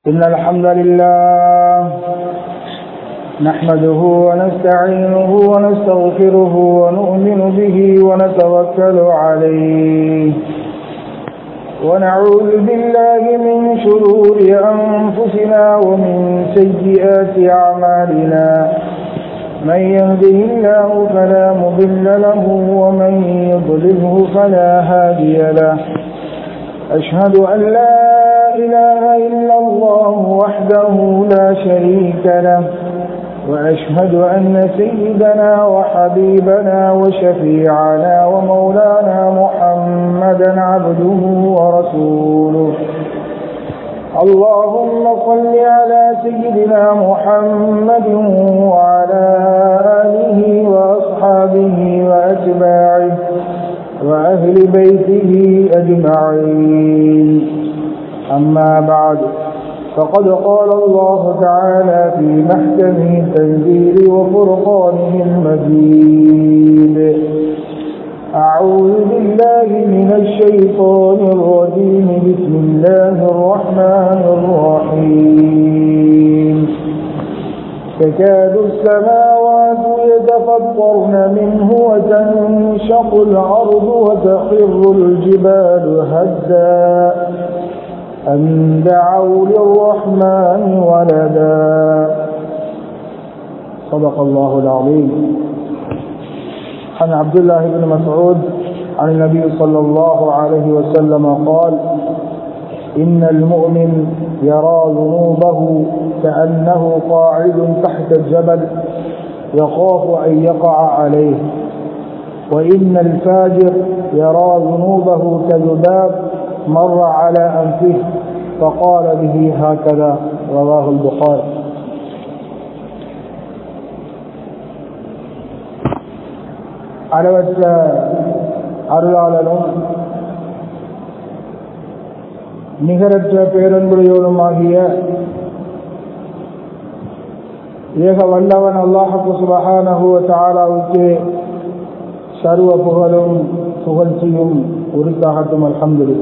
إن الحمد لله نحمده ونستعينه ونستغفره ونؤمن به ونتوكل عليه ونعوذ بالله من شرور أنفسنا ومن سيئات أعمالنا من يهده الله فلا مضل له ومن يضلله فلا هادي له أشهد أن لا إله إلا الله وحده لا شريك له وأشهد أن سيدنا وحبيبنا وشفيعنا ومولانا محمدا عبده ورسوله اللهم صل على سيدنا محمد وعلى آله وأصحابه وأتباعه وأهل بيته أجمعين أما بعد فقد قال الله تعالى في محكمه التنزيل وفرقانه المجيد أعوذ بالله من الشيطان الرجيم بسم الله الرحمن الرحيم تكاد السماوات يتفطرن منه وتنشق الأرض وتخر الجبال هدا أن دعوا للرحمن ولدا صدق الله العظيم عن عبد الله بن مسعود عن النبي صلى الله عليه وسلم قال إن المؤمن يرى ذنوبه كأنه قاعد تحت الجبل يخاف أن يقع عليه وإن الفاجر يرى ذنوبه كذباب مر على أنفه فقال به هكذا رواه البخاري அளவற்ற அருளாளரும் நிகரற்ற பேரன்புடையோடும் ஆகிய ஏக வல்லவன் அல்லாஹு சுபஹானஹுவ தாலாவுக்கு சர்வ புகழும் புகழ்ச்சியும் உரித்தாகட்டும் அல்ஹம்துல்லா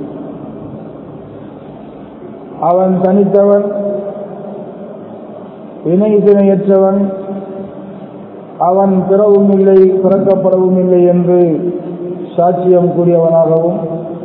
அவன் தனித்தவன் இணை திணையற்றவன் அவன் பிறவும் இல்லை பிறக்கப்படவும் இல்லை என்று சாட்சியம் கூறியவனாகவும்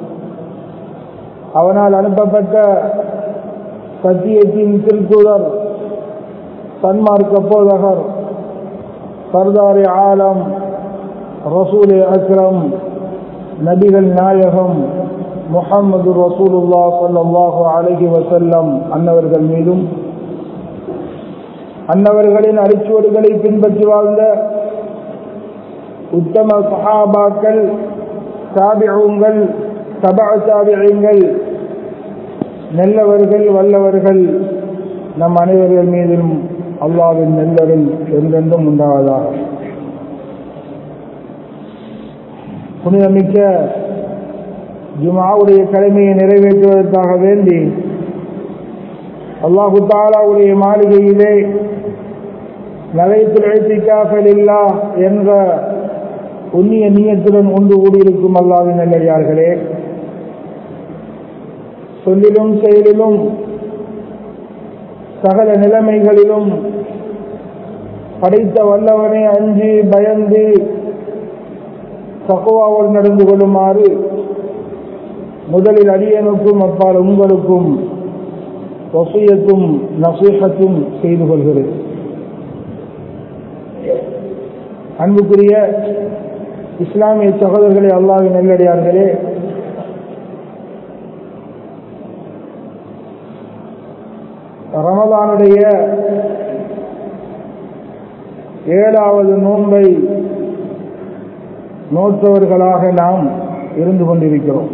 அவனால் அனுப்பப்பட்ட சத்தியத்தின் திருக்குறள் சன்மார்க்க போதகர் சர்தாரி ஆலம் ரசூலே அக்ரம் நபிகள் நாயகம் முகமது ரசூலுல்லா சல்லாஹு அலஹி வசல்லம் அன்னவர்கள் மீதும் அன்னவர்களின் அரிச்சுவடுகளை பின்பற்றி வாழ்ந்த உத்தம சஹாபாக்கள் சாபிகள் சபா சாபிகள் நல்லவர்கள் வல்லவர்கள் நம் அனைவர்கள் மீதும் அல்லாவின் நெல்லரில் என்றென்றும் உண்டாவதாக புனிதமிக்க ஜுமாவுடைய கடமையை நிறைவேற்றுவதற்காக வேண்டி அல்லாஹு தாலாவுடைய மாளிகையிலே நகைத்தில் எழுத்திக்காஃபலில்லா என்ற உன்னிய நீயத்துடன் ஒன்று கூடியிருக்கும் அல்லாவின் நல்லடியார்களே சொல்லிலும் செயலிலும் சகல நிலைமைகளிலும் படைத்த வல்லவனை அஞ்சு பயந்து தக்குவாவோடு நடந்து கொள்ளுமாறு முதலில் அடியனுக்கும் அப்பால் உங்களுக்கும் வசியத்தும் நசீகத்தும் செய்து கொள்கிறது அன்புக்குரிய இஸ்லாமிய சகோதரர்களே அல்லாவின் நெல்லடியார்களே ரமதானுடைய ஏழாவது நோன்பை நோற்றவர்களாக நாம் இருந்து கொண்டிருக்கிறோம்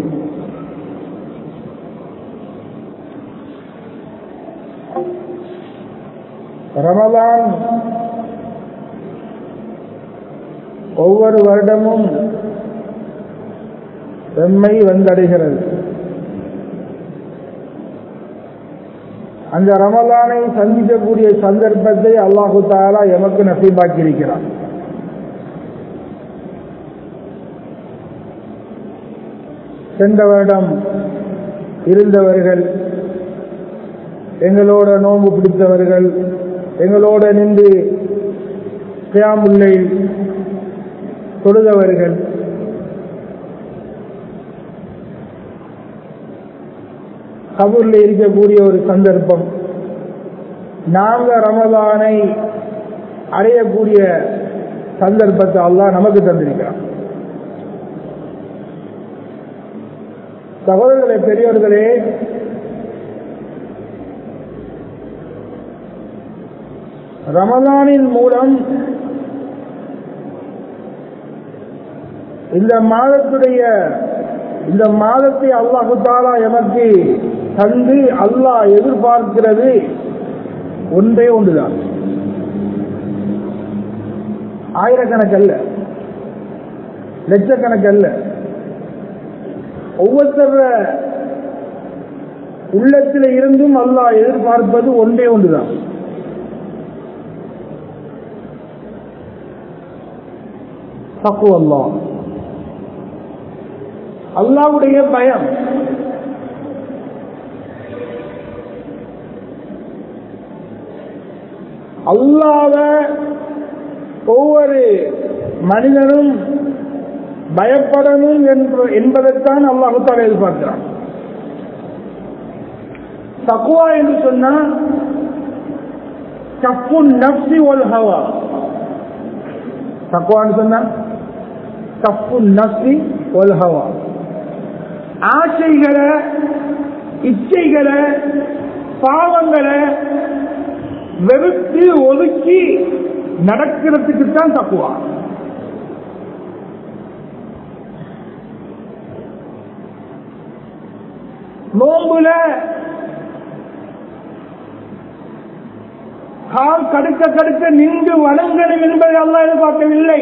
ரமதான் ஒவ்வொரு வருடமும் செம்மை வந்தடைகிறது அந்த ரமலானை சந்திக்கக்கூடிய சந்தர்ப்பத்தை அல்லாஹு தாலா எமக்கு நசீபாக்கி இருக்கிறார் சென்ற வருடம் இருந்தவர்கள் எங்களோட நோன்பு பிடித்தவர்கள் எங்களோட நின்று கியாமுல்லை தொழுதவர்கள் கபூர்ல இருக்கக்கூடிய ஒரு சந்தர்ப்பம் நாங்க ரமலானை அடையக்கூடிய சந்தர்ப்பத்தை அல்லாஹ் நமக்கு தந்திருக்கிறான் சகோதரர்களே பெரியவர்களே ரமலானின் மூலம் இந்த மாதத்துடைய இந்த மாதத்தை அல்லாஹு தாலா எமக்கு தந்து அல்லாஹ் எதிர்பார்க்கிறது ஒன்றே ஒன்றுதான் ஆயிரக்கணக்கல்ல லட்சக்கணக்கல்ல ஒவ்வொருத்தர உள்ளத்தில் இருந்தும் அல்லாஹ் எதிர்பார்ப்பது ஒன்றே ஒன்றுதான் தக்கு அல்லா அல்லாவுடைய பயம் அல்லாத ஒவ்வொரு மனிதனும் பயப்படணும் என்று என்பதைத்தான் அல்லாஹுத்தால எதிர்பார்க்கிறான் தக்குவா என்று சொன்னா கப்பு நப்சி ஒல் ஹவா தக்குவான்னு சொன்னா கப்பு நப்சி ஒல் ஹவா ஆசைகளை இச்சைகளை பாவங்களை வெறுத்து ஒதுக்கி நடக்கிறதுக்கு தான் தக்குவா நோம்புல கால் கடுக்க கடுக்க நின்று வணங்கணும் என்பதை அல்ல எதிர்பார்க்கவில்லை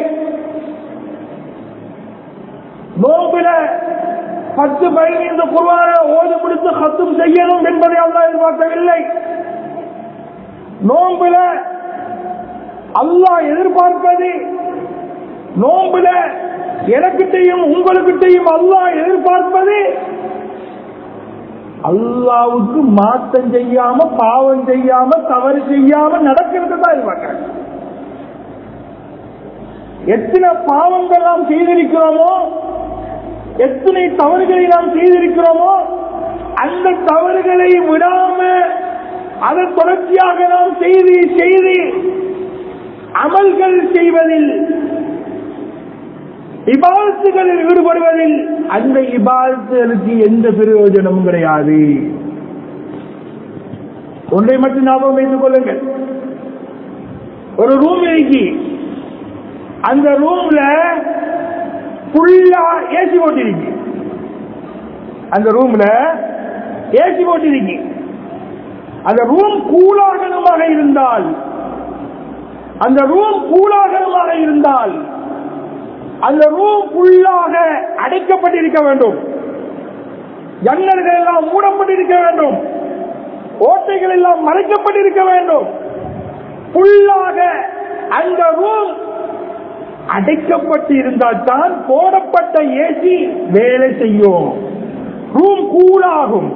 நோம்புல பத்து பதினைந்து குருவான ஓது முடித்து ஹத்தும் செய்யணும் என்பதை அல்ல எதிர்பார்க்கவில்லை நோம்புல அல்லாஹ் எதிர்பார்ப்பது நோம்புல எனக்கிட்டையும் உங்களுக்கிட்டையும் அல்லாஹ் எதிர்பார்ப்பது அல்லாவுக்கு மாற்றம் செய்யாம பாவம் செய்யாம தவறு செய்யாம நடக்கிறது தான் எதிர்பார்க்கிறேன் எத்தனை பாவங்கள் நாம் செய்திருக்கிறோமோ எத்தனை தவறுகளை நாம் செய்திருக்கிறோமோ அந்த தவறுகளை விடாம அதை தொடர்ச்சியாக நாம் செய்து செய்து அமல்கள் செய்வதில் இபாத்துகளில் ஈடுபடுவதில் அந்த இபாத்துகளுக்கு எந்த பிரயோஜனமும் கிடையாது ஒன்றை மட்டும் ஞாபகம் வைத்துக் கொள்ளுங்கள் ஒரு ரூம் இருக்கு அந்த ரூம்ல ஃபுல்லா ஏசி போட்டிருக்கு அந்த ரூம்ல ஏசி போட்டிருக்கு அந்த ரூம் கூலாகனமாக இருந்தால் அந்த ரூம் கூலாகனமாக இருந்தால் அந்த ரூம் ஃபுல்லாக அடைக்கப்பட்டிருக்க வேண்டும் ஜன்னல்கள் எல்லாம் மூடப்பட்டிருக்க வேண்டும் ஓட்டைகள் எல்லாம் மறைக்கப்பட்டிருக்க வேண்டும் ஃபுல்லாக அந்த ரூம் அடைக்கப்பட்டு இருந்தால் தான் போடப்பட்ட ஏசி வேலை செய்யும் ரூம் கூலாகும்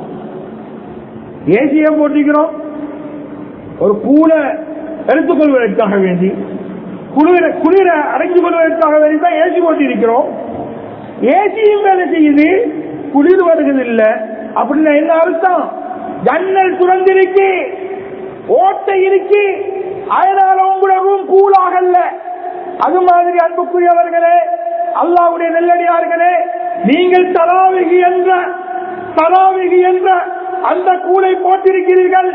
ஏசியை போட்டிருக்கிறோம் ஒரு கூல எடுத்துக்கொள்வதற்காக வேண்டி குளிர குளிர அடைஞ்சு கொள்வதற்காக வேண்டி தான் ஏசி போட்டு இருக்கிறோம் ஏசியும் வேலை செய்யுது குளிர் வருவதில்லை அப்படின்னா என்ன அர்த்தம் ஜன்னல் சுரந்திருக்கு ஓட்டை இருக்கு அதனால உங்களோட ரூம் கூலாகல்ல அது மாதிரி அன்புக்குரியவர்களே அல்லாவுடைய நெல்லடியார்களே நீங்கள் தலாவிகி என்ற தலாவிகி என்ற அந்த கூலை போட்டிருக்கிறீர்கள்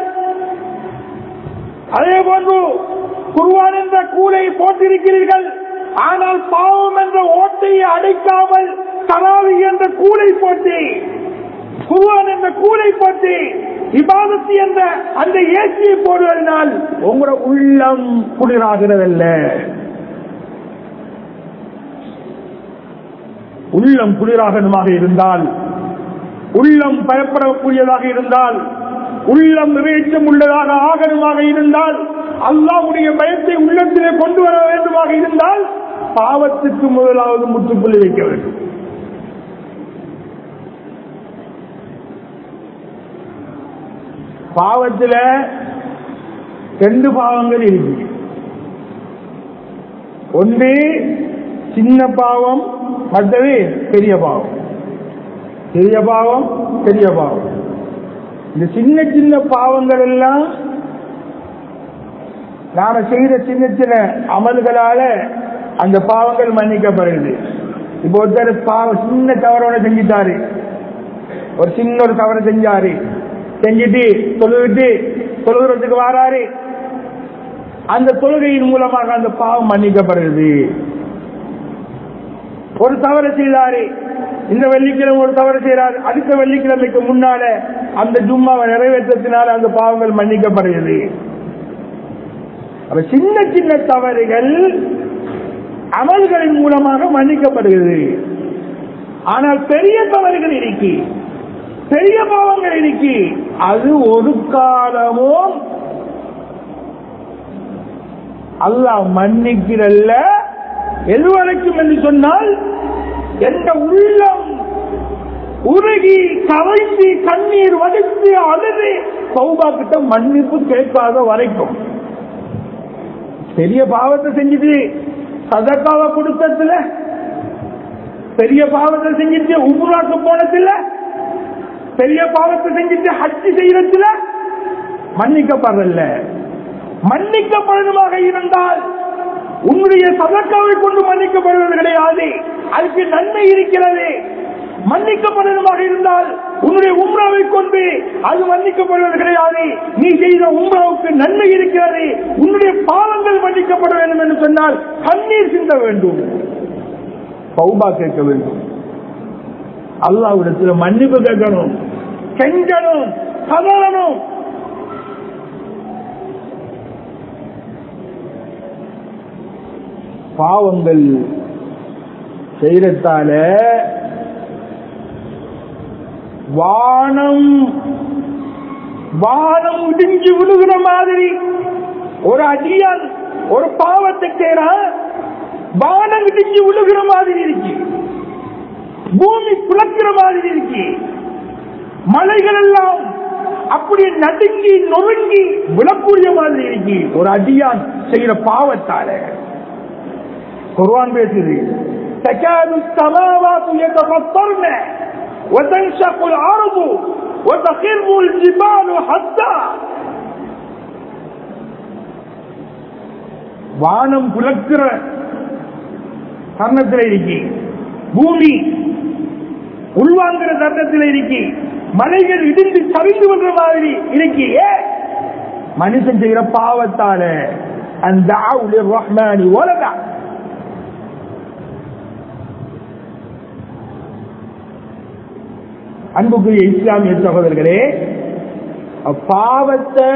அதே போன்று குருவான் என்ற கூலை போட்டிருக்கிறீர்கள் ஆனால் பாவம் என்ற ஓட்டையை அடைக்காமல் தராவி என்ற கூலை போட்டி குருவான் என்ற கூலை போட்டி இபாதத்து என்ற அந்த ஏசியை போடுவதனால் உங்களோட உள்ளம் குளிராகிறதல்ல உள்ளம் குளிராகணுமாக இருந்தால் உள்ளம் பயப்படக்கூடியதாக இருந்தால் உள்ளம் நிறைவேற்றம் உள்ளதாக ஆகணுமாக இருந்தால் அல்லாவுடைய பயத்தை உள்ளத்திலே கொண்டு வர வேண்டுமாக இருந்தால் பாவத்துக்கு முதலாவது முற்றுப்புள்ளி வைக்க வேண்டும் பாவத்துல ரெண்டு பாவங்கள் இருக்கு ஒன்று சின்ன பாவம் மற்றது பெரிய பாவம் பெரிய பாவம் பெரிய பாவம் இந்த சின்ன சின்ன பாவங்கள் எல்லாம் நாம செய்த சின்ன சின்ன அமல்களால அந்த பாவங்கள் மன்னிக்கப்படுது இப்போ ஒருத்தர் பாவம் சின்ன தவறோட செஞ்சிட்டாரு ஒரு சின்ன ஒரு தவறு செஞ்சாரு செஞ்சுட்டு தொழுவிட்டு தொழுகிறதுக்கு வாராரு அந்த தொழுகையின் மூலமாக அந்த பாவம் மன்னிக்கப்படுகிறது ஒரு தவறு செய்தாரு இந்த வெள்ளிக்கிழமை ஒரு தவறு செய்யறாரு அடுத்த வெள்ளிக்கிழமைக்கு முன்னால அந்த ஜும்மாவை நிறைவேற்றத்தினால அந்த பாவங்கள் மன்னிக்கப்படுகிறது அப்ப சின்ன சின்ன தவறுகள் அமல்களின் மூலமாக மன்னிக்கப்படுகிறது ஆனால் பெரிய தவறுகள் இருக்கு பெரிய பாவங்கள் இருக்கு அது ஒரு காலமும் அல்லாஹ் மன்னிக்கிறல்ல எதுவரைக்கும் என்று சொன்னால் எந்த உள்ளம் உருகி கவைந்து கண்ணீர் வடித்து அழுது சௌபா கிட்ட மன்னிப்பு கேட்காத வரைக்கும் பெரிய பாவத்தை செஞ்சுட்டு சதக்காவை கொடுத்ததுல பெரிய பாவத்தை செஞ்சுட்டு உபுராக்கு போனதுல பெரிய பாவத்தை செஞ்சுட்டு ஹஜ்ஜி செய்யறதுல மன்னிக்கப்படுறல்ல மன்னிக்கப்படுவதாக இருந்தால் உன்னுடைய சதக்காவை கொண்டு மன்னிக்கப்படுவது கிடையாது அதுக்கு நன்மை இருக்கிறது மன்னிக்கப்படுவதாக இருந்தால் உன்னுடைய உம்ராவை கொண்டு அது மன்னிக்கப்படுவது கிடையாது நீ செய்த உம்ராவுக்கு நன்மை இருக்கிறது உன்னுடைய பாவங்கள் மன்னிக்கப்பட வேண்டும் என்று சொன்னால் கண்ணீர் சிந்த வேண்டும் பௌபா கேட்க வேண்டும் அல்லாவிடத்தில் மன்னிப்பு கேட்கணும் கெஞ்சணும் கதறணும் பாவங்கள் செய்யறதால வானம் வானம் இடிஞ்சு விழுகிற மாதிரி ஒரு அடியான் ஒரு பாவத்தை செய்யறான் வானம் இடிஞ்சு விழுகிற மாதிரி இருக்கு பூமி பிளக்கிற மாதிரி இருக்கு மலைகள் எல்லாம் அப்படியே நடுங்கி நொறுங்கி விழக்கூடிய மாதிரி இருக்கு ஒரு அடியான் செய்யற பாவத்தால குர்ஆன் பேசுது تكاد السماوات يتفطرن وتنشق الارض وتخر الجبال حتى வானம் புலக்கிற தருணத்தில் இருக்கி பூமி உள்வாங்கிற தருணத்தில் இருக்கி மலைகள் இடிந்து சரிந்து வந்த மாதிரி இருக்கி மனுஷன் செய்கிற பாவத்தால அந்த ரஹ்மானி உலகா அன்புக்குரிய இஸ்லாமிய சகோதரர்களே பாவத்தை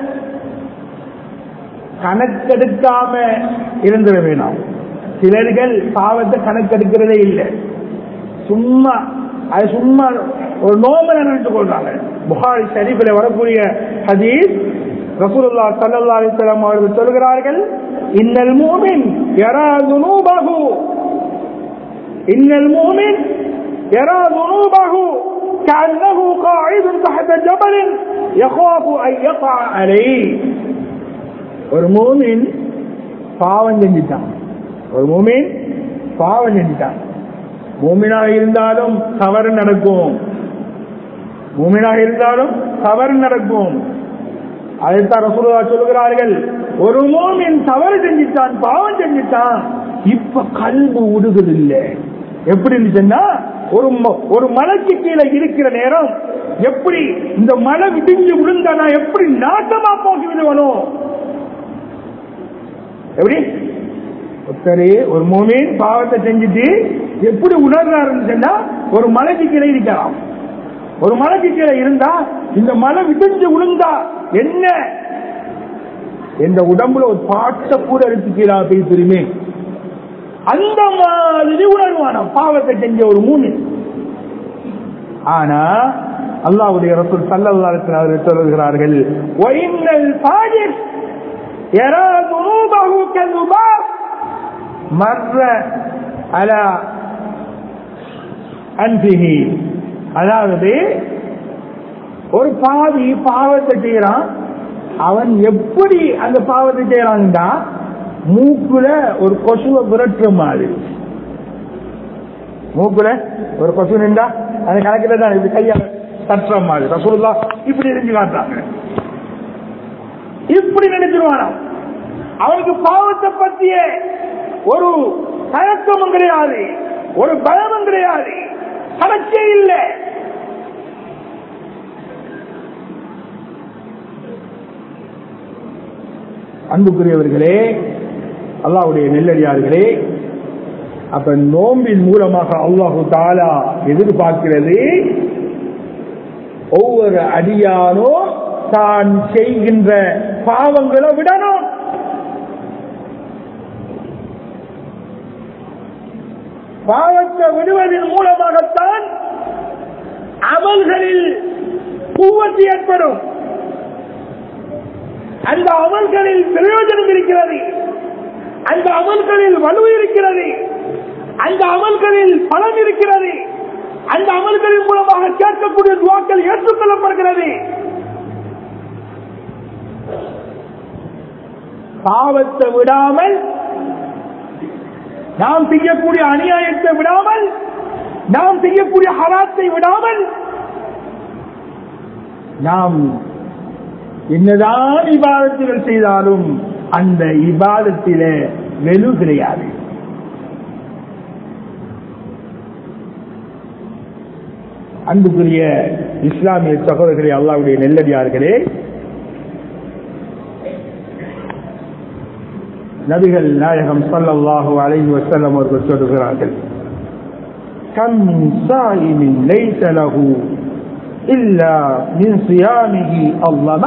கணக்கெடுக்காம இருந்துட வேணாம் சிலர்கள் பாவத்தை கணக்கெடுக்கிறதே இல்லை சும்மா அது சும்மா ஒரு நோமல நினைச்சு கொள்றாங்க புகாரி ஷரீஃபில் வரக்கூடிய ஹதீஸ் ரசூலுல்லா சல்லல்லாஹு அலைஹி வஸல்லம் அவர்கள் சொல்கிறார்கள் இன்னல் மூமின் யரா ذنوبஹு இன்னல் மூமின் யரா ذنوبஹு كأنه قاعد تحت جبل يخاف أن يقع عليه ஒரு மூமின் பாவம் செஞ்சிட்டான் ஒரு மூமின் பாவம் செஞ்சிட்டான் மூமினாக இருந்தாலும் தவறு நடக்கும் மூமினாக இருந்தாலும் தவறு நடக்கும் அதைத்தான் ரசூலுல்லா சொல்கிறார்கள் ஒரு மூமின் தவறு செஞ்சிட்டான் பாவம் செஞ்சிட்டான் இப்ப கல்வி உடுகுதில்லை எப்படி இருந்துச்சுன்னா ஒரு ம- ஒரு மலைக்கு கீழே இருக்கிற நேரம் எப்படி இந்த மலை விடிஞ்சு விழுந்தா நான் எப்படி நாட்டமா போக்கி விடுவனும் எப்படி ஒருத்தர் ஒரு மூமின் பாவத்தை செஞ்சுட்டு எப்படி உணர்றாருன்னு சொன்னா ஒரு மலைக்கு கீழே இருக்கலாம் ஒரு மலைக்கு கீழே இருந்தா இந்த மலை விடிஞ்சு விழுந்தா என்ன இந்த உடம்புல ஒரு பாட்ட கூட எடுத்து கீழே போய் திரும்பி அந்த மாதிரி உணர்வான பாவத்தை செஞ்ச ஒரு மூணு ஆனா அல்லாஹ்வுடைய ரசூல் ஸல்லல்லாஹு அலைஹி வஸல்லம் அவர்கள் சொல்கிறார்கள் வைன்னல் ஃபாஜிர் யரா ذنوبه كالذباب مر على أنفه அதாவது ஒரு பாவி பாவத்தை செய்யறான் அவன் எப்படி அந்த பாவத்தை செய்யறான்டா மூக்குல ஒரு கொசுவை புரட்டுற மாதிரி மூக்குல ஒரு கொசு நின்றா அந்த கணக்கில் தான் இப்படி கையால தட்டுற மாதிரி ரசூல்லா இப்படி எரிஞ்சு காட்டுறாங்க இப்படி நினைச்சிருவானா அவனுக்கு பாவத்தை பற்றிய ஒரு தயக்கமும் கிடையாது ஒரு பயமும் கிடையாது கணக்கே இல்லை அன்புக்குரியவர்களே அல்லாவுடைய நெல்லடியார்களே அப்ப நோம்பின் மூலமாக அல்லாஹு தாலா எதிர்பார்க்கிறது ஒவ்வொரு அடியானும் தான் செய்கின்ற பாவங்களை விடணும் பாவத்தை விடுவதன் மூலமாகத்தான் அமல்களில் கூவத்து ஏற்படும் அந்த அமல்களில் பிரயோஜனம் இருக்கிறது அந்த அமல்களில் வலு இருக்கிறது அந்த அமல்களில் பலம் இருக்கிறது அந்த அமல்களின் மூலமாக கேட்கக்கூடிய துவாக்கள் ஏற்றுக்கொள்ளப்படுகிறது பாவத்தை விடாமல் நாம் செய்யக்கூடிய அநியாயத்தை விடாமல் நாம் செய்யக்கூடிய ஹராத்தை விடாமல் நாம் என்னதான் இபாதத்துகள் செய்தாலும் அந்த இபாதத்திலே வெலு கிடையாது அன்புக்குரிய இஸ்லாமிய சகோதரர்களே அல்லாவுடைய நெல்லடியார்களே நபிகள் நாயகம் சல்லல்லாஹு அலைஹி வஸல்லம் அவர்கள் சொல்கிறார்கள் கம் மின் சாயிமின் லைஸ லஹு இல்லா மின் சியாமிஹி அல்லாஹ்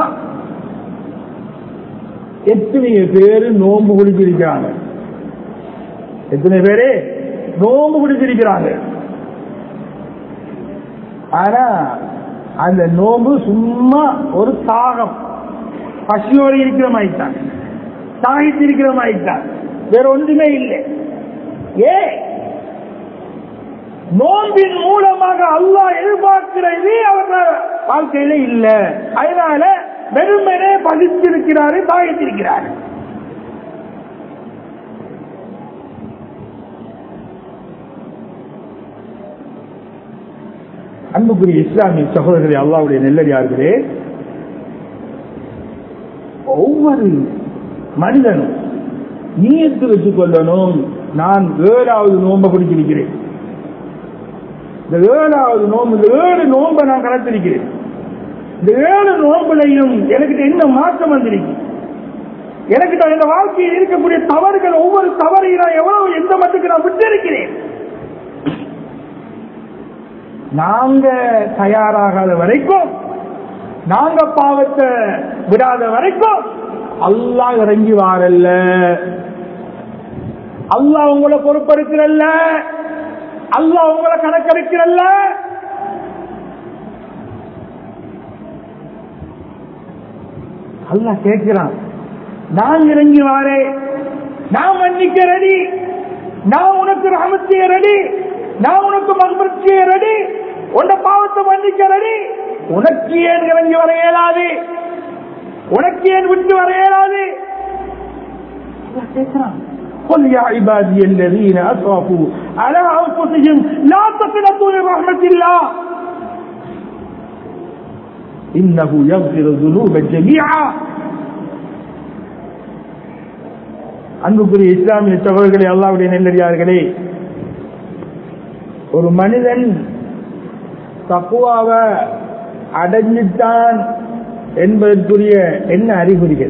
எத்தனை பேர் நோன்பு குடிச்சிருக்கிறாங்க எத்தனை பேரு நோன்பு குடிச்சிருக்கிறாங்க ஆனா அந்த நோம்பு சும்மா ஒரு தாகம் பசியோடு இருக்கிற மாதிரி தான் தாகித்து இருக்கிற மாதிரி தான் வேற ஒன்றுமே இல்லை ஏ நோம்பின் மூலமாக அல்லாஹ் எதிர்பார்க்கிறது அவர்கள் வாழ்க்கையில இல்ல அதனால வெறுமனே பதித்திருக்கிறாரு தாகித்திருக்கிறாரு அன்புக்குரிய இஸ்லாமிய சகோதரர்களே அல்லாவுடைய நெல்லடியார்களே ஒவ்வொரு மனிதனும் நீயத்து வச்சுக் கொள்ளணும் நான் ஏழாவது நோன்பை குடிச்சிருக்கிறேன் இந்த ஏழாவது நோம்பு இந்த ஏழு நோன்பை நான் கலத்திருக்கிறேன் இந்த ஏழு நோம்புலையும் எனக்கு என்ன மாற்றம் வந்திருக்கு எனக்கு இந்த வாழ்க்கையில் இருக்கக்கூடிய தவறுகள் ஒவ்வொரு தவறையும் நான் எவ்வளவு எந்த மட்டுக்கு நான் விட்டிருக்கிறேன் நாங்க தயாராகாத வரைக்கும் நாங்க பாவத்தை விடாத வரைக்கும் அல்லாஹ் இறங்கி வாரல்ல அல்லாஹ் உங்களை பொறுப்பெடுக்கிறல்ல அல்லாஹ் உங்களை கணக்கெடுக்கிறல்ல அல்லாஹ் கேட்கிறான் நான் இறங்கி வாரே நான் மன்னிக்க ரெடி நான் உனக்கு ரகமத்திய ரெடி நான் உனக்கு மகிழ்ச்சிய ரெடி உன்ன பாவத்தை மன்னிக்க ரெடி உனக்கு ஏன் இறங்கி வர இயலாது உனக்கு ஏன் விட்டு வர இயலாது கேட்கிறான் قل يا عبادي الذين اسرفوا على انفسهم لا تقنطوا من رحمه الله انه يغفر الذنوب جميعا அன்புக்குரிய இஸ்லாமிய சகோதரர்களே அல்லாவுடைய நெல்லடியார்களே ஒரு மனிதன் தக்குவாவை அடைஞ்சிட்டான் என்பதற்குரிய என்ன அறிகுறிகள்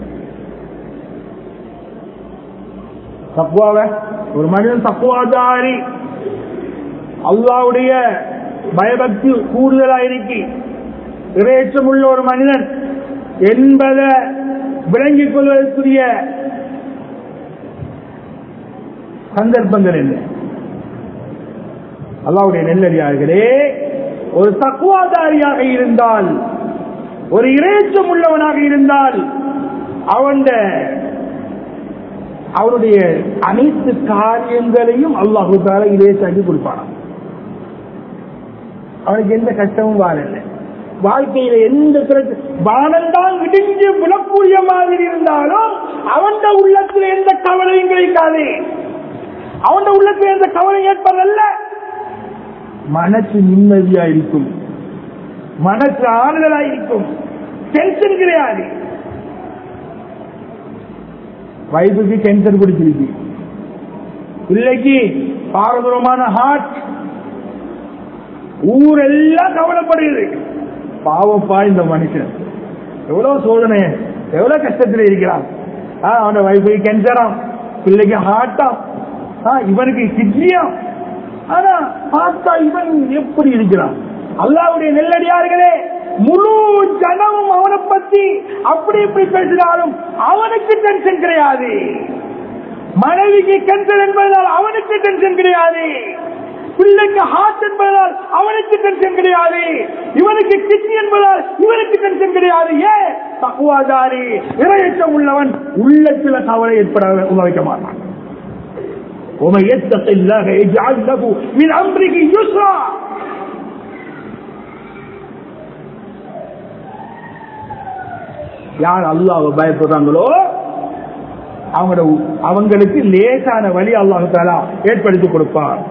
தக்குவாவை ஒரு மனிதன் தக்குவாதாரி அல்லாவுடைய பயபக்தி கூடுதலாயிருக்கி இறையச்சம் உள்ள ஒரு மனிதன் என்பதை விளங்கிக் கொள்வதற்குரிய சந்தர்ப்பங்கள் என்ன அல்லாவுடைய நெல்லடியார்களே ஒரு தக்குவாதாரியாக இருந்தால் ஒரு இறைச்சம் உள்ளவனாக இருந்தால் அவன் அவருடைய அனைத்து காரியங்களையும் அல்லாஹு தால இலேசாக்கி கொடுப்பான் அவனுக்கு எந்த கஷ்டமும் வாழல வாழ்க்கையில எந்த பிரச்சனை வானந்தான் இடிஞ்சு விழக்கூடிய மாதிரி இருந்தாலும் அவன் உள்ளத்துல எந்த கவலையும் கிடைக்காது அவன் உள்ளத்துல எந்த கவலை ஏற்படல மனசு நிம்மதியா இருக்கும் மனசு ஆறுதலா இருக்கும் டென்ஷன் கிடையாது வயதுக்கு கேன்சர் பிடிச்சிருக்கு பிள்ளைக்கு பாரதூரமான ஹார்ட் ஊரெல்லாம் கவலைப்படுகிறது பாவப்பா இந்த மனுஷன் எவ்வளவு சோதனை எவ்வளவு கஷ்டத்தில் இருக்கிறான் ஆ, அவன வைஃபை கேன்சராம் பிள்ளைக்கு ஹார்ட்டாம் ஆ, இவனுக்கு கிட்னியாம் ஆனா பார்த்தா இவன் எப்படி இருக்கிறான் அல்லாவுடைய நெல்லடியார்களே முழு ஜனமும் அவனை பத்தி அப்படி இப்படி பேசினாலும் அவனுக்கு டென்ஷன் கிடையாது மனைவிக்கு கேன்சர் என்பதால் அவனுக்கு டென்ஷன் கிடையாது பிள்ளைக்கு ஹார்ட் என்பதால் அவனுக்கு டென்ஷன் கிடையாது இவனுக்கு கிட்னி என்பதால் இவனுக்கு டென்ஷன் கிடையாது ஏன் தக்குவாதாரி இரையச்சம் உள்ளவன் உள்ளத்தில் கவலை ஏற்பட உபவிக்க மாட்டான் ومن يتق الله يجعل له من امره يسرا யார் அல்லாஹ் பயப்படுறாங்களோ அவங்களோட அவங்களுக்கு லேசான வழி அல்லாஹு தாலா ஏற்படுத்தி கொடுப்பார்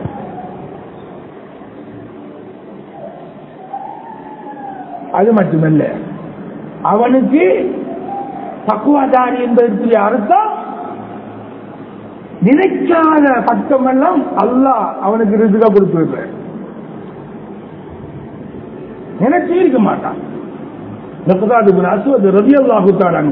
அது மட்டுமல்ல அவனுக்கு பக்குவாதாரி என்பதற்கு அர்த்தம் நினைக்காத பட்டமெல்லாம் அல்லாஹ் அவனுக்கு ரிசுகா கொடுத்து வைப்பேன் நினைச்சே இருக்க மாட்டான் அசுவது ரவி அல்லாஹு தாடாங்க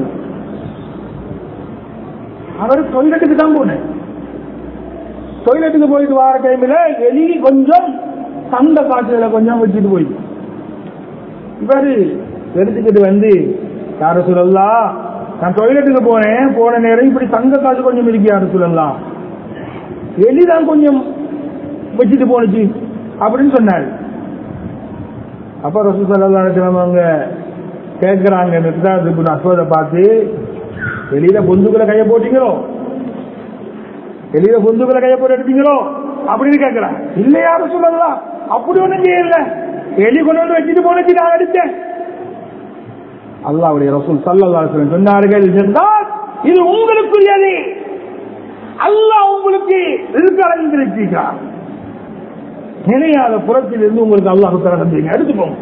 அவர் டொய்லெட்டுக்கு தான் போனேன் டொய்லெட்டுக்கு போயிட்டு வர டைம்ல எலி கொஞ்சம் தங்க காய்ச்சல கொஞ்சம் வச்சுட்டு போயிட்டு இவரு எடுத்துக்கிட்டு வந்து யார சொல்லலாம் நான் டொய்லெட்டுக்கு போனேன் போன நேரம் இப்படி தங்க காசு கொஞ்சம் இருக்கு யார சொல்லலாம் எலிதான் கொஞ்சம் வச்சுட்டு போனுச்சு அப்படின்னு சொன்னார் அப்ப ரசூ சல்லா அவங்க கேட்கிறாங்க நிர்தாரத்துக்கு அஸ்வதை பார்த்து வெளியில பொந்துக்குள்ள கைய போட்டீங்களோ வெளியில பொந்துக்குள்ள கைய போட்டு எடுத்தீங்களோ அப்படின்னு கேட்கிறான் இல்ல யாரும் சொல்லலாம் அப்படி ஒண்ணும் செய்யல எலி கொண்டு வந்து வச்சுட்டு போனச்சு நான் அடித்தேன் அல்லாவுடைய ரசூல் சல்லல்லா சொன்னார்கள் நிர்தார் இது உங்களுக்குரியது அல்லாஹ் உங்களுக்கு இருக்கிறார் நினையாத புறத்தில் இருந்து உங்களுக்கு அல்லாஹு தர தந்தீங்க எடுத்துக்கோங்க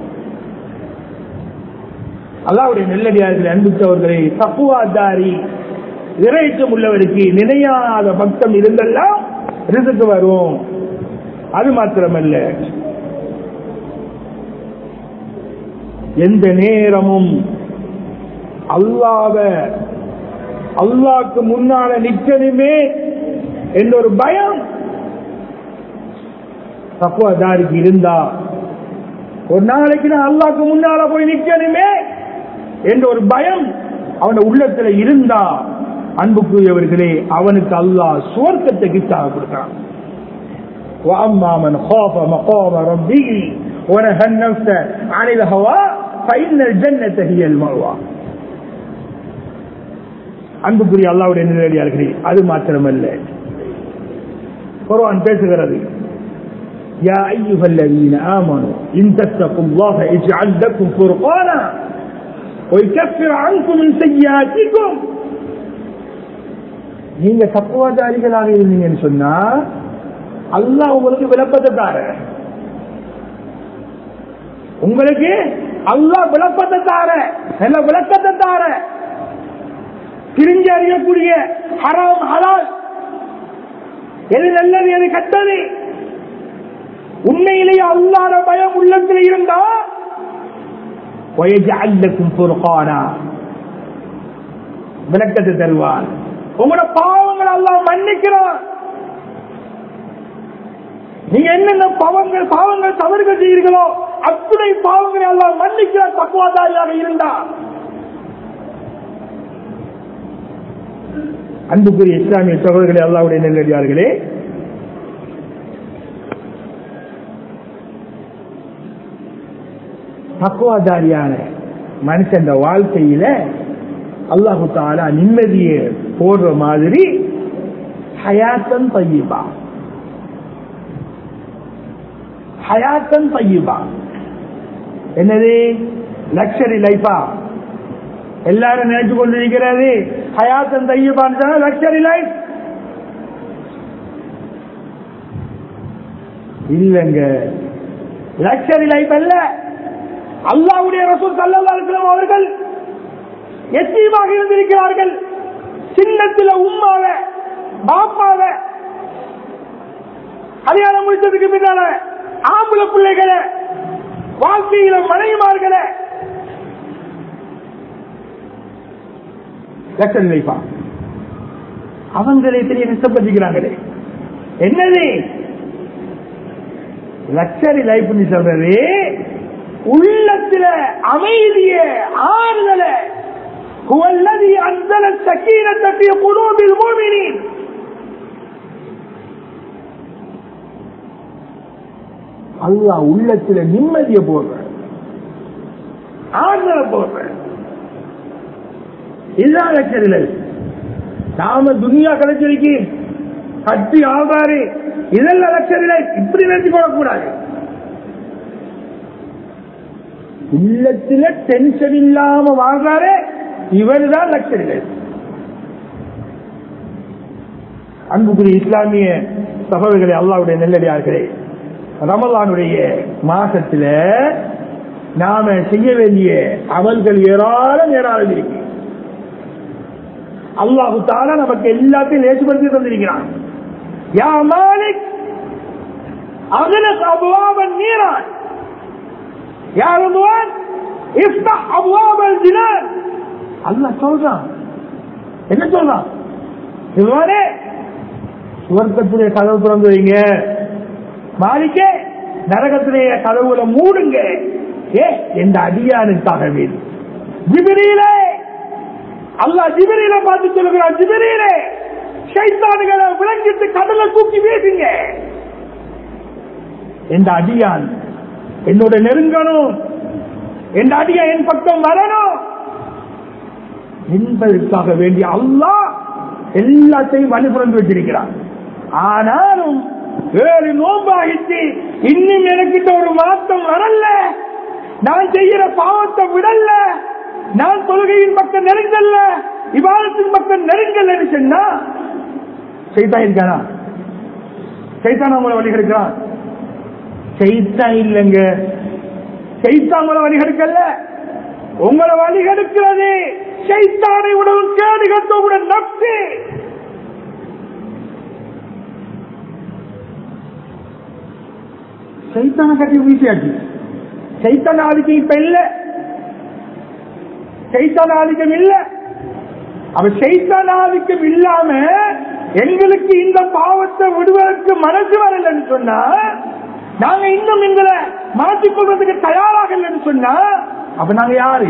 அல்லாவுடைய நெல்லடியார்கள் அன்புத்தவர்களை தப்புவாதாரி இறைச்சம் உள்ளவருக்கு நினையாத பக்தம் இருந்தெல்லாம் ரிசுக்கு வரும் அது மாத்திரமல்ல எந்த நேரமும் அல்லாத அல்லாக்கு முன்னால நிச்சயமே என்ற ஒரு பயம் தப்புவாதாரிக்கு இருந்தா ஒரு நாளைக்கு நான் அல்லாக்கு முன்னால போய் நிக்கணுமே என்ற ஒரு பயம் அவன் உள்ளத்துல இருந்தா அன்புக்குரியவர்களே அவனுக்கு அல்லாஹ் சுவர்க்கத்தை கிட்டாக கொடுத்தான் وأما من خاف مقام ربه ونهى النفس عن الهوى فإن الجنة هي المأوى அன்புக்குரிய அல்லாவுடைய நிலையார்களே அது மாத்திரமல்ல குர்ஆன் பேசுகிறது يا أيها الذين آمنوا إن تتقوا الله اجعل لكم فرقانا ويكفر عنكم من سيئاتكم நீங்க தப்புவாதாரிகளாக இருந்தீங்கன்னு சொன்னா அல்லாஹ் உங்களுக்கு விளப்பத்தை தார உங்களுக்கு அல்லாஹ் விளப்பத்தை தார நல்ல விளக்கத்தை தார பிரிஞ்சு அறியக்கூடிய ஹராம் ஹலால் எது நல்லது எது கெட்டது உண்மையிலேயே அல்லாத பயம் உள்ளத்தில் இருந்தா வயஜல்லக்கும் பொறுப்பானா விளக்கத்தை தருவார் உங்களோட பாவங்கள் எல்லாம் மன்னிக்கிறான் நீங்க என்னென்ன பாவங்கள் பாவங்கள் தவறுகள் செய்கிறீர்களோ அத்துணை பாவங்களை எல்லாம் மன்னிக்கிறார் தக்குவாதாரியாக இருந்தா அன்புக்குரிய இஸ்லாமிய சகோதரர்களே அல்லாவுடைய நெல்லடியார்களே தக்குவாதாரியான மனுஷன் வாழ்க்கையில அல்லாஹு தாலா நிம்மதியை போடுற மாதிரி ஹயாத்தன் பையபா ஹயாத்தன் பையபா என்னது லக்ஸரி லைஃபா எல்லாரும் நினைச்சு கொண்டிருக்கிறது ஹயாத்தன் தையபான் லக்ஸரி லைஃப் இல்லங்க லக்ஸரி லைஃப் அல்ல அல்லாவுடைய ரசூல் சல்லல்லாஹு அலைஹி வஸல்லம் அவர்கள் எத்தீமாக இருந்திருக்கிறார்கள் சின்னத்தில உம்மாவ பாப்பாவ கல்யாணம் முடிச்சதுக்கு பின்னால ஆம்பளை பிள்ளைகளை வாழ்க்கையில மனைவிமார்களை லக்ஷன் லைஃபா அவங்களே தெரிய கஷ்டப்பட்டுக்கிறாங்களே என்னது லக்ஸரி லைஃப் சொல்றது உள்ளத்துல அமைதிய ஆறுதல هو الذي أنزل السكينة في قلوب المؤمنين அல்லாஹ் உள்ளத்துல நிம்மதிய போடுற ஆறுதல போடுற இதுதான் லட்சரி லைஃப் நாம துனியா கிடைச்சிருக்கு கட்டி ஆகாரு இதெல்லாம் லட்சரி லைஃப் இப்படி நினைச்சு கொள்ளக்கூடாது உள்ளத்துல டென்ஷன் இல்லாம வாழ்றாரு இவர் தான் லட்சரி லைஃப் அன்புக்குரிய இஸ்லாமிய சகோதரர்களே அல்லாவுடைய நெல்லடியார்களே ரமலானுடைய மாசத்துல நாம செய்ய வேண்டிய அமல்கள் ஏராளம் ஏராளம் இருக்கு அல்லாஹு தாலா நமக்கு எல்லாத்தையும் லேசுபடுத்தி தந்திருக்கிறான் யா மாலிக் அகலக் அபுவாபன் நீரான் யா ரதுவான் இஃப்தஹ் அபுவாபல் ஜினான் அல்லாஹ் சொல்றான் என்ன சொல்றான் இதுவானே சுவர்க்கத்துடைய கதவு திறந்து வைங்க மாலிக்கே நரகத்திலேய கதவுல மூடுங்க ஏ இந்த அடியானுக்காக வேண்டி ஜிபிரியிலே அல்லாஹ் ஜிபிரியில பார்த்து சொல்லுகிறான் ஜிபிரியிலே சைத்தானுகளை விளங்கிட்டு கடலை தூக்கி வீசுங்க இந்த அடியான் என்னோட நெருங்கணும் இந்த அடியான் என் பக்கம் வரணும் என்பதற்காக வேண்டிய அல்லாஹ் எல்லாத்தையும் வழிபுறந்து வச்சிருக்கிறான் ஆனாலும் ஏழு நோம்பாகிச்சு இன்னும் எனக்கிட்ட ஒரு மாற்றம் வரல நான் செய்யற பாவத்தை விடல நான் தொழுகையின் பக்கம் நெருங்கல்ல விவாதத்தின் பக்கம் நெருங்கல்ல சொன்னா செய்தான் இருக்கானா செய்தான் உங்களை வழிகெடுக்கிறான் செய்தான் இல்லைங்க செய்தான் உங்களை வழிகெடுக்கல உங்களை வழிகெடுக்கிறது செய்தானை உடவு கேடு கட்டவுடன் நப்சு சைத்தான கட்டி வீசியாச்சு சைத்தான ஆதிக்கம் இப்ப இல்ல சைத்தான ஆதிக்கம் இல்ல அவ சைத்தான ஆதிக்கம் இல்லாம எங்களுக்கு இந்த பாவத்தை விடுவதற்கு மனசு வரலன்னு சொன்னா நாங்க இன்னும் எங்களை மாற்றிக்கொள்வதற்கு தயாராக இல்லைன்னு சொன்னா அப்ப நாங்க யாரு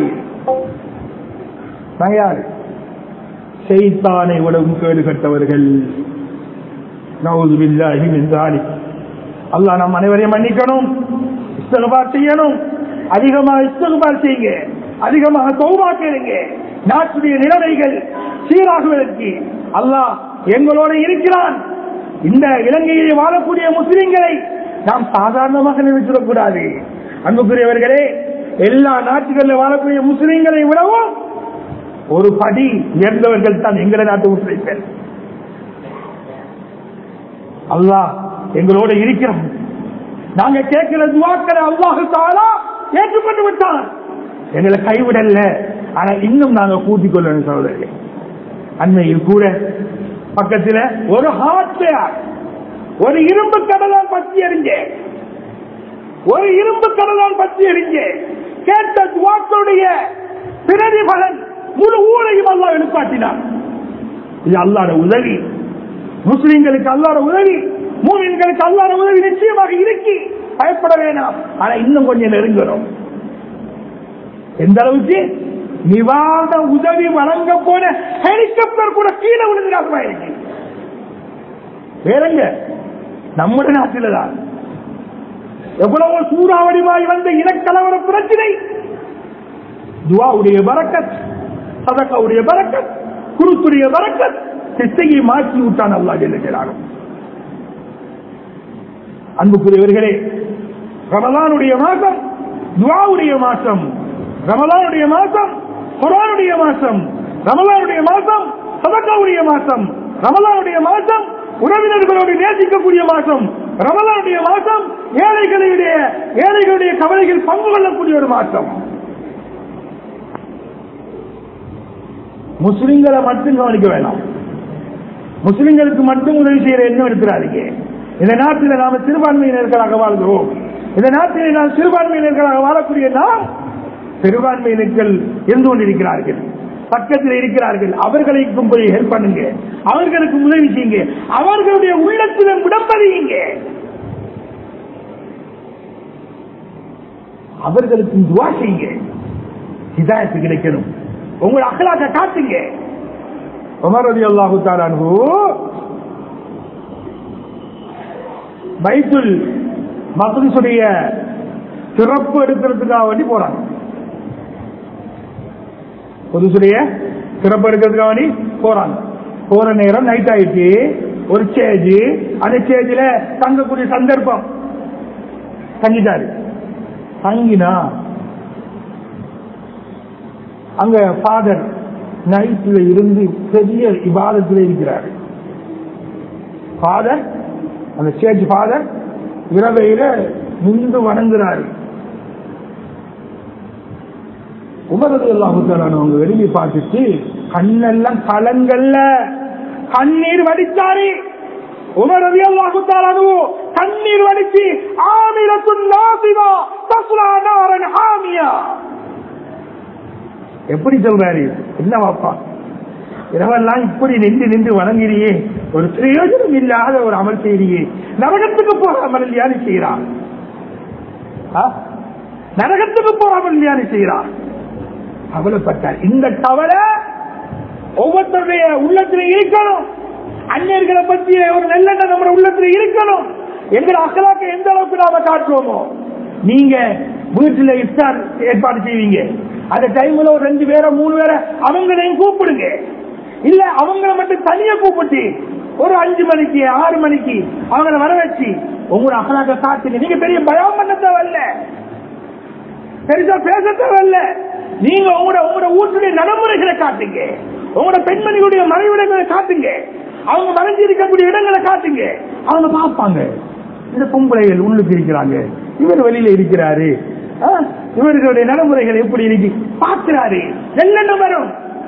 நாங்க யாரு செய்தானை உலகம் கேடு கட்டவர்கள் நவுது பில்லாஹி மின் தாலிக் அல்லாஹ் நம் அனைவரையும் மன்னிக்கணும் இஸ்தகபார் செய்யணும் அதிகமாக இஸ்தகபார் செய்யுங்க அதிகமாக தௌபா கேளுங்க நாட்டுடைய நிலைமைகள் சீராகுவதற்கு அல்லாஹ் எங்களோட இருக்கிறான் இந்த இலங்கையில் வாழக்கூடிய முஸ்லிம்களை நாம் சாதாரணமாக நினைச்சிடக்கூடாது அன்புக்குரியவர்களே எல்லா நாட்டுகளில் வாழக்கூடிய முஸ்லிம்களை விடவும் ஒரு படி உயர்ந்தவர்கள் தான் எங்களை நாட்டு முஸ்லிம்கள் அல்லாஹ் எங்களோட இருக்கிறோம் நாங்க கேட்கிற துவாக்களை அல்லாஹு தாலா ஏற்றுக்கொண்டு விட்டான் எங்களை கைவிடல ஆனா இன்னும் நாங்க கூட்டிக் கொள்ளணும் சகோதரர்களே அண்மையில் கூட பக்கத்துல ஒரு ஹார்ட் ஒரு இரும்பு கடலால் பற்றி எறிஞ்ச ஒரு இரும்பு கடலால் பற்றி எறிஞ்ச கேட்ட துவாக்களுடைய பிரதிபலன் முழு ஊரையும் அல்லா எழுப்பாட்டினான் இது அல்லாட உதவி முஸ்லிம்களுக்கு அல்லாட உதவி மூமின்களுக்கு அல்லாட உதவி நிச்சயமாக இருக்கி பயப்பட வேணாம் ஆனா இன்னும் கொஞ்சம் நெருங்கணும் எந்த அளவுக்கு நிவாரண உதவி வழங்க போன ஹெலிகாப்டர் கூட கீழே விழுந்துடாம இருக்கு வேறங்க நம்முடைய நாட்டில தான் எவ்வளவோ சூறாவளிவாய் வந்த இனக்கலவர பிரச்சனை துவாவுடைய பரக்கத் சதக்காவுடைய பரக்கத் குருத்துடைய பரக்கத் திசையை மாற்றி விட்டான் அல்லா ஜெல்லுகிறார்கள் அன்புக்குரியவர்களே ரமலானுடைய மாதம் துவாவுடைய மாசம் ரமலானுடைய மாசம் குரானுடைய மாசம் ரமலானுடைய மாசம் சதக்காவுடைய மாசம் ரமலானுடைய மாசம் உறவினர்களோடு நேசிக்கக்கூடிய மாசம் ரமலானுடைய மாசம் ஏழைகளுடைய ஏழைகளுடைய கவலைகள் பங்கு கொள்ளக்கூடிய ஒரு மாசம் முஸ்லிம்களை மட்டும் கவனிக்க வேண்டாம் முஸ்லிம்களுக்கு மட்டும் உதவி செய்யற எண்ணம் இருக்கிறாருங்க இந்த நாட்டில் நாம சிறுபான்மையினர்களாக வாழ்கிறோம் இந்த நாட்டில் நாம் சிறுபான்மையினர்களாக வாழக்கூடிய நாம் பெரும்பான்மையினர்கள் இருந்து கொண்டிருக்கிறார்கள் பக்கத்தில் இருக்கிறார்கள் அவர்களுக்கும் போய் ஹெல்ப் பண்ணுங்க அவர்களுக்கு உதவி செய்யுங்க அவர்களுடைய உள்ளத்திலும் விடம்பதியுங்க அவர்களுக்கு துவா செய்யுங்க ஹிதாயத்து கிடைக்கணும் உங்களை அகலாக்க காட்டுங்க உமர் ரதி அல்லாஹு தாலானு பைத்துல் மக்ரிசுடைய சிறப்பு எடுக்கிறதுக்காக வேண்டி போறாங்க புதுசுடைய சிறப்பு எடுக்கிறதுக்காக வேண்டி போறாங்க போற நேரம் நைட் ஆயிடுச்சு ஒரு ஸ்டேஜ் அந்த ஸ்டேஜில் தங்கக்கூடிய சந்தர்ப்பம் தங்கிட்டாரு தங்கினா அங்க ஃபாதர் நைட்ல இருந்து பெரிய இபாதத்தில் இருக்கிறார் ஃபாதர் அந்த ஸ்டேஜ் ஃபாதர் இரவையில நின்று வணங்குறாரு உமரது எல்லாம் அவங்க வெளியே பார்த்துட்டு கண்ணெல்லாம் கலங்கல்ல கண்ணீர் வடிச்சாரு உமரது அல்லாஹு கண்ணீர் வடிச்சு ஆமிரத்துன் நாசிவா தஸ்லா நாரன் ஹாமியா எப்படி சொல்றாரு என்ன வாப்பா இரவெல்லாம் இப்படி நின்று நின்று வணங்கிறியே ஒரு பிரயோஜனம் இல்லாத ஒரு அமல் செய்றியே நரகத்துக்கு போற அமல் இல்லையான்னு செய்யறான் நரகத்துக்கு போற அமல் இல்லையான்னு செய்யறான் கவலைப்பட்டார் இந்த கவலை ஒவ்வொருத்தருடைய உள்ளத்தில் இருக்கணும் அந்நியர்களை பற்றிய ஒரு நல்லெண்ணம் நம்ம உள்ளத்தில் இருக்கணும் எங்களை அக்கலாக்க எந்த அளவுக்கு நாம காட்டுவோமோ நீங்க வீட்டுல இஃப்தார் ஏற்பாடு செய்வீங்க அந்த டைம்ல ஒரு ரெண்டு பேரை மூணு பேரை அவங்களையும் கூப்பிடுங்க இல்ல அவங்கள மட்டும் தனியா கூப்பிட்டு ஒரு அஞ்சு மணிக்கு ஆறு மணிக்கு அவங்கள வர வச்சு உங்களோட அகலாக்க காட்டுங்க நீங்க பெரிய பயம் பண்ண தேவையில்ல பெருசா பேச தேவையில்ல நீங்க உங்களோட உங்களோட வீட்டுடைய நடைமுறைகளை காட்டுங்க உங்களோட பெண்மணிகளுடைய மறைவிடங்களை காட்டுங்க அவங்க மறைஞ்சு இருக்கக்கூடிய இடங்களை காட்டுங்க அவங்க பார்ப்பாங்க இந்த பொம்பளைகள் உள்ளுக்கு இருக்கிறாங்க இவர் வெளியில இருக்கிறாரு இவர்களுடைய நடைமுறைகள் எப்படி இருக்கு பார்க்கிறாரு நல்லெண்ணம் வரும்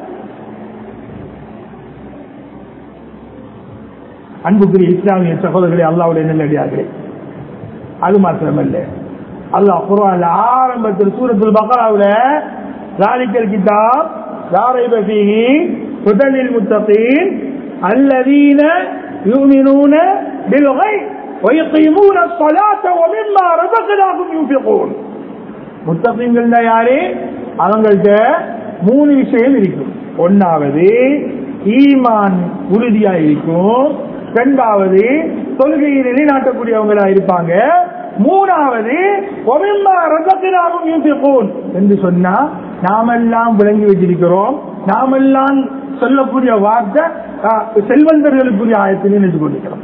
அன்புக்குரிய இஸ்லாமிய சகோதரர்களே அல்லாவுடைய நல்லடியார்களே அது மாத்திரமல்ல அல்லாஹ் குர்ஆன்ல ஆரம்பத்தில் சூரத்துல் பக்ராவுல ذلكல் கிதாப் لا ريب فيه هدى للمتقين الذين يؤمنون بالغيب ويقيمون الصلاة ومما رزقناهم ينفقون முத்தகங்கள் யாரு அவங்கள்ட்ட மூணு விஷயம் இருக்கும் ஒன்னாவது ஈமான் உறுதியா இருக்கும் இரண்டாவது தொழுகையை நிலைநாட்டக்கூடியவங்களா இருப்பாங்க மூணாவது என்று சொன்னா நாமெல்லாம் விளங்கி வச்சிருக்கிறோம் நாமெல்லாம் சொல்லக்கூடிய வார்த்தை செல்வந்தர்களுக்குரிய ஆயத்தில் நினைத்து கொண்டிருக்கிறோம்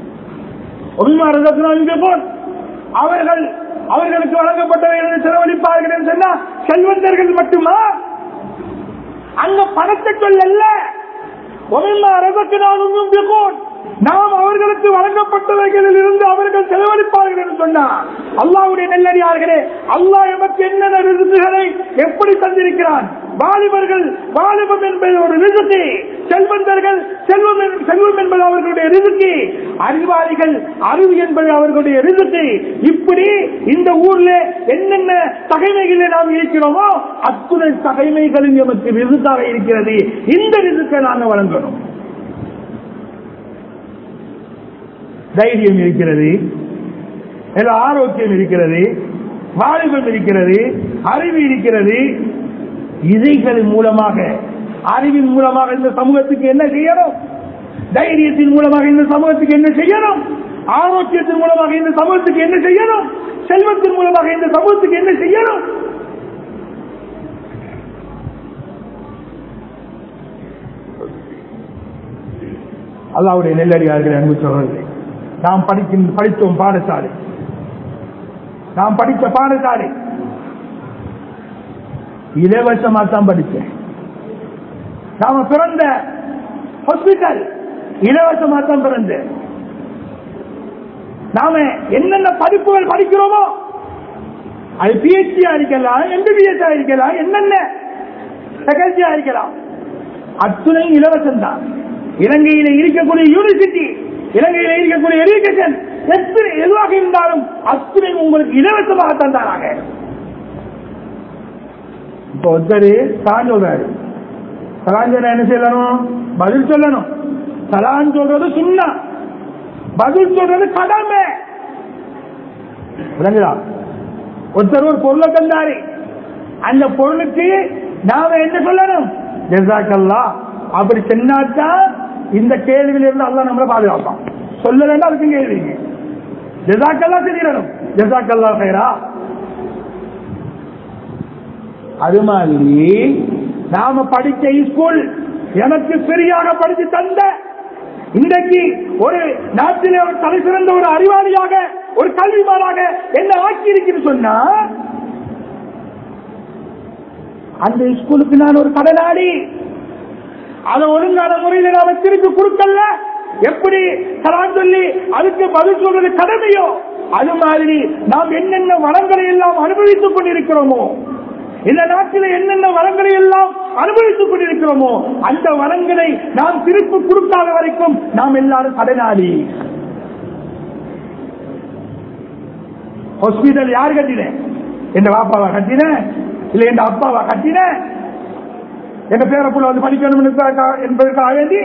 அவர்கள் அவர்களுக்கு வழங்கப்பட்டவை செலவழிப்பார்கள் என்று சொன்னா செல்வந்தர்கள் மட்டுமா அங்க பணத்தை சொல்லல அரசுக்கு நான் நாம் அவர்களுக்கு வழங்கப்பட்டவைகளில் இருந்து அவர்கள் செலவழிப்பார்கள் என்று சொன்னார் அல்லாவுடைய நெல்லடியார்களே அல்லாஹ் எமக்கு என்னென்ன ரிசுகளை எப்படி தந்திருக்கிறான் வாலிபர்கள் வாலிபம் என்பது ஒரு ரிசுக்கு செல்வந்தர்கள் செல்வம் செல்வம் என்பது அவர்களுடைய ரிசுக்கு அறிவாளிகள் அறிவு என்பது அவர்களுடைய ரிசுக்கு இப்படி இந்த ஊர்ல என்னென்ன தகைமைகளை நாம் இருக்கிறோமோ அத்துணை தகைமைகளும் எமக்கு ரிசுக்காக இருக்கிறது இந்த ரிசுக்கை நாங்கள் வழங்கணும் தைரியம் இருக்கிறது ஆரோக்கியம் இருக்கிறது வாலிபம் இருக்கிறது அறிவு இருக்கிறது இதைகளின் மூலமாக அறிவின் மூலமாக இந்த சமூகத்துக்கு என்ன செய்யணும் தைரியத்தின் மூலமாக இந்த சமூகத்துக்கு என்ன செய்யணும் ஆரோக்கியத்தின் மூலமாக இந்த சமூகத்துக்கு என்ன செய்யணும் செல்வத்தின் மூலமாக இந்த சமூகத்துக்கு என்ன செய்யணும் அல்லாவுடைய நெல்லடியார்கள் அன்பு சொல்றது நாம் படிக்கும் படித்தோம் பாடசாலை நாம் படித்த பாடசாலை இலவசமா தான் படிச்சேன் நாம பிறந்த ஹாஸ்பிட்டல் இலவசமா தான் பிறந்தேன் நாம என்னென்ன படிப்புகள் படிக்கிறோமோ அது பிஹெச்டி இருக்கலாம் எம்பிபிஎஸ் இருக்கலாம் என்னென்ன ஃபேக்கல்டியா இருக்கலாம் அத்துணையும் இலவசம் தான் இலங்கையில இருக்கக்கூடிய யூனிவர்சிட்டி இலங்கையில இருக்கக்கூடிய எஜுகேஷன் எத்தனை எதுவாக இருந்தாலும் அத்துணை உங்களுக்கு இலவசமாக தந்தாராங்க இப்போ ஒருத்தர் சலான் சொல்றாரு சலான் சொல்ற என்ன சொல்லணும் பதில் சொல்லணும் சலான் சொல்றது சுண்ணா பதில் சொல்றது கடமை விளங்குதா ஒருத்தர் ஒரு பொருளை தந்தாரு அந்த பொருளுக்கு நாம என்ன சொல்லணும் ஜெசாக்கல்லா அப்படி சொன்னாதான் இந்த கேள்வியில இருந்து அல்லா நம்மளை பாதுகாப்பான் சொல்ல வேண்டாம் அதுக்கு கேள்வி ஜெசாக்கல்லா தெரியணும் ஜெசாக்கல்லா பேரா அது மாதிரி நாம படிச்ச ஸ்கூல் எனக்கு சரியாக படிச்சு தந்த இன்றைக்கு ஒரு நாட்டிலே ஒரு தலை சிறந்த ஒரு அறிவாளியாக ஒரு கல்விமானாக என்ன ஆக்கி இருக்குன்னு சொன்னா அந்த ஸ்கூலுக்கு நான் ஒரு கடனாளி அதை ஒழுங்கான முறையில் நாம திருப்பி கொடுக்கல எப்படி தரான் சொல்லி அதுக்கு பதில் சொல்றது கடமையோ அது மாதிரி நாம் என்னென்ன வளங்களை எல்லாம் அனுபவித்துக் கொண்டிருக்கிறோமோ இந்த நாட்டில் என்னென்ன வளங்களை எல்லாம் அனுபவித்துக் கொண்டிருக்கிறோமோ அந்த வளங்களை நாம் திருப்பி கொடுக்காத வரைக்கும் நாம் எல்லாரும் கடனாளி ஹாஸ்பிட்டல் யார் கட்டின என் பாப்பாவா கட்டின இல்ல என் அப்பாவா கட்டின எங்க பேரப்புள்ள வந்து படிக்கணும் என்பதற்காக வேண்டி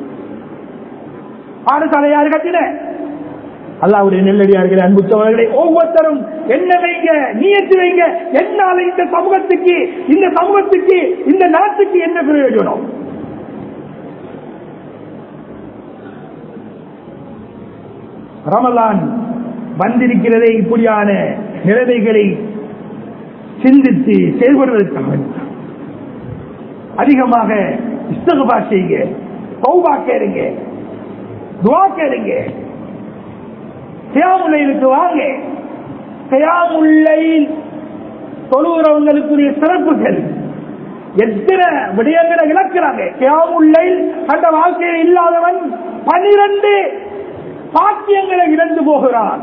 பாடசாலை யாரு கட்டின அல்லாவுடைய நெல்லடியார்களே அன்புத்தவர்களை ஒவ்வொருத்தரும் என்ன வைங்க நீயத்து வைங்க என்னால இந்த சமூகத்துக்கு இந்த சமூகத்துக்கு இந்த நாட்டுக்கு என்ன பிரயோஜனம் ரமலான் வந்திருக்கிறதே இப்படியான நிலைமைகளை சிந்தித்து செயல்படுவதற்காக அதிகமாக இஸ்தகபா செய்யுங்க பௌபா கேளுங்க துவா கேளுங்க கியாமுல்லைலுக்கு வாங்க கியாமுல்லைல் தொழுகிறவங்களுக்குரிய சிறப்புகள் எத்தனை விடயங்களை இழக்கிறாங்க கியாமுல்லைல் அந்த வாழ்க்கையில் இல்லாதவன் பனிரெண்டு பாக்கியங்களை இழந்து போகிறான்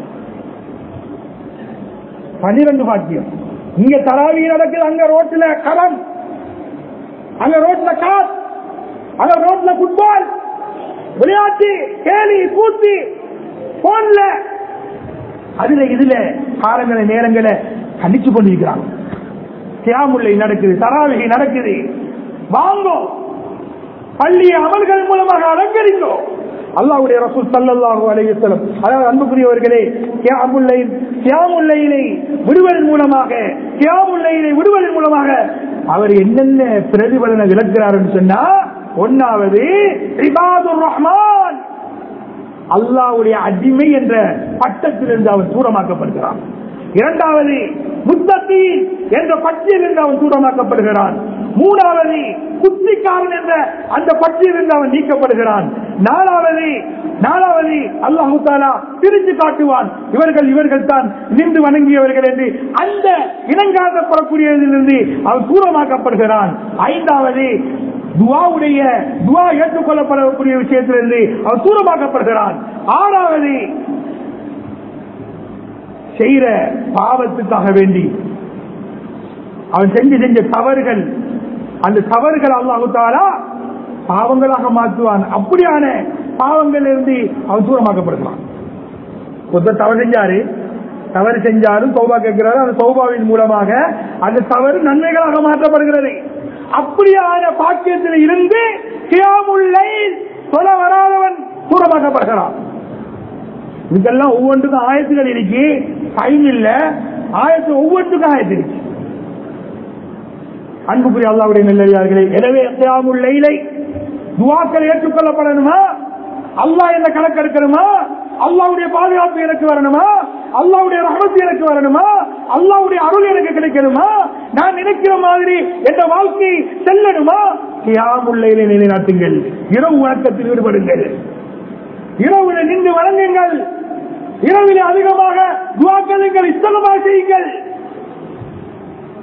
பனிரெண்டு பாக்கியம் இங்க தராவி நடக்குது அங்க ரோட்ல கடன் அங்க ரோட்ல கார் அங்க ரோட்ல ஃபுட்பால் விளையாட்டு கேலி கூத்து போன்ல அதுல இதுல காலங்களை நேரங்களை கணிச்சு கொண்டிருக்கிறாங்க தியாமுல்லை நடக்குது தராவிகை நடக்குது வாங்கோ பள்ளியை அமல்கள் மூலமாக அலங்கரிங்கோ அல்லாவுடைய ரசூல் சல்லல்லாஹு அலைஹி வஸல்லம் அதாவது அன்புக்குரியவர்களே கியாமுல்லை கியாமுல்லையினை விடுவதன் மூலமாக கியாமுல்லையினை விடுவதன் மூலமாக அவர் என்னென்ன பிரதிபலனை விளக்குறார் சொன்னா ஒன்னாவது இபாதுர் ரஹ்மான் அல்லாவுடைய அடிமை என்ற பட்டத்திலிருந்து அவன் தூரமாக்கப்படுகிறான் இரண்டாவது முத்தத்தி என்ற பட்டியலிருந்து அவன் தூரமாக்கப்படுகிறான் மூணாவது குத்திக்காரன் என்ற அந்த பட்டியலிருந்து அவன் நீக்கப்படுகிறான் நாலாவது நாலாவது அல்லாஹு தாலா பிரித்து காட்டுவான் இவர்கள் இவர்கள் தான் நின்று வணங்கியவர்கள் என்று அந்த இனங்காட்டப்படக்கூடியதிலிருந்து அவன் தூரமாக்கப்படுகிறான் ஐந்தாவது துவாவுடைய துவா ஏற்றுக்கொள்ளப்படக்கூடிய விஷயத்திலிருந்து அவன் தூரமாக்கப்படுகிறான் ஆறாவது செய்யற பாவத்துக்காக வேண்டி அவன் செஞ்சு செஞ்ச தவறுகள் அந்த தவறுகள் அல்லாஹாலா பாவங்களாக மாற்றுவான் அப்படியான பாவங்கள் இருந்து அவன் தூரமாக்கப்படுகிறான் ஒருத்தர் தவறு செஞ்சாரு தவறு செஞ்சாலும் சௌபா கேட்கிறாரு அந்த சௌபாவின் மூலமாக அந்த தவறு நன்மைகளாக மாற்றப்படுகிறது அப்படியான பாக்கியத்தில் இருந்து கியாமுல்லை சொல்ல வராதவன் தூரமாக்கப்படுகிறான் இதெல்லாம் ஒவ்வொன்றுக்கும் ஆயத்துகள் இருக்கு டைம் இல்ல ஆயத்து ஒவ்வொன்றுக்கும் ஆயத்து இருக்கு அன்புக்குரிய அல்லாவுடைய நெல்லறியார்களே எனவே கியாமுல்லைலை துவாக்கள் ஏற்றுக்கொள்ளப்படணுமா அல்லாஹ் என்ன கணக்கெடுக்கணுமா அல்லாவுடைய பாதுகாப்பு எனக்கு வரணுமா அல்லாவுடைய ரகமத்து எனக்கு வரணுமா அல்லாவுடைய அருள் எனக்கு கிடைக்கணுமா நான் நினைக்கிற மாதிரி என்ற வாழ்க்கை செல்லணுமா கியாமுல்லையிலே நிலைநாட்டுங்கள் இரவு வணக்கத்தில் ஈடுபடுங்கள் இரவுல நின்று வணங்குங்கள் இரவிலே அதிகமாக துவாக்களுங்கள் இத்தனமாக செய்யுங்கள்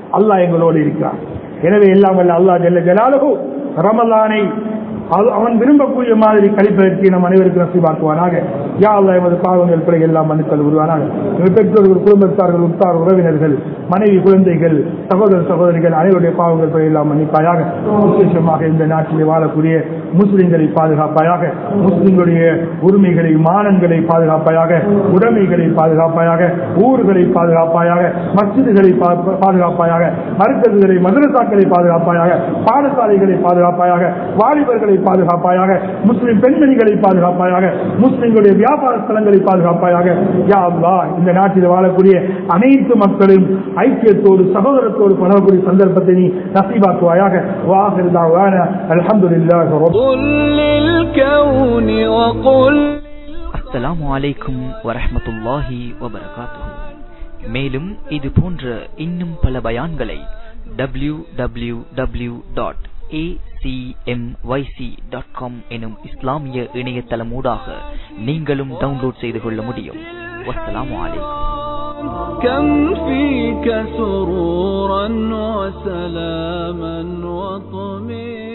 அல்லாஹ் எங்களோடு இருக்கிறார் எனவே எல்லாம் வல்ல அல்லாஹ் ஜல்ல ஜலாலுஹு ரமலானை அது அவன் விரும்பக்கூடிய மாதிரி கழிப்பதற்கு நம் அனைவருக்கு நசிபாக்குவானாக யா அல்லாஹ் எமது பாவங்கள் பிழை எல்லாம் மன்னித்தல் உருவானாக எங்கள் பெற்றோர்கள் குடும்பத்தார்கள் உற்றார் உறவினர்கள் மனைவி குழந்தைகள் சகோதர சகோதரிகள் அனைவருடைய பாவங்கள் பிழை எல்லாம் மன்னிப்பாயாக விசேஷமாக இந்த நாட்டிலே வாழக்கூடிய முஸ்லிம்களை பாதுகாப்பாயாக முஸ்லிம்களுடைய உரிமைகளை மானங்களை பாதுகாப்பாயாக உடைமைகளை பாதுகாப்பாயாக ஊர்களை பாதுகாப்பாயாக மஸ்ஜிதுகளை பா- பாதுகாப்பாயாக மருத்துவர்களை மதரசாக்களை பாதுகாப்பாயாக பாடசாலைகளை பாதுகாப்பாயாக வாலிபர்களை பாதுகாப்பாயாக முஸ்லிம் பெண்மணிகளை பாதுகாப்பாயாக முஸ்லிம்களுடைய வியாபார ஸ்தலங்களை பாதுகாப்பாயாக யா அல்லாஹ் இந்த நாட்டில் வாழக்கூடிய அனைத்து மக்களும் ஐக்கியத்தோடு சகோதரத்தோடு பழகக்கூடிய சந்தர்ப்பத்தை நீ நசீபாக்குவாயாக வாஹிர் தாவான அல்ஹம்துலில்லாஹி ரப்பி قل للكون وقل அஸ்ஸலாமு அலைக்கும் வரஹ்மத்துல்லாஹி வபரகாத்துஹு மேலும் இது போன்ற இன்னும் பல பயான்களை W W W dot dot com எனும் இஸ்லாமிய இணையதளமூடாக நீங்களும் டவுன்லோட் செய்து கொள்ள முடியும் வஸ்ஸலாமு அலைக்கும் كم فيك سرورا وسلاما وطمئنا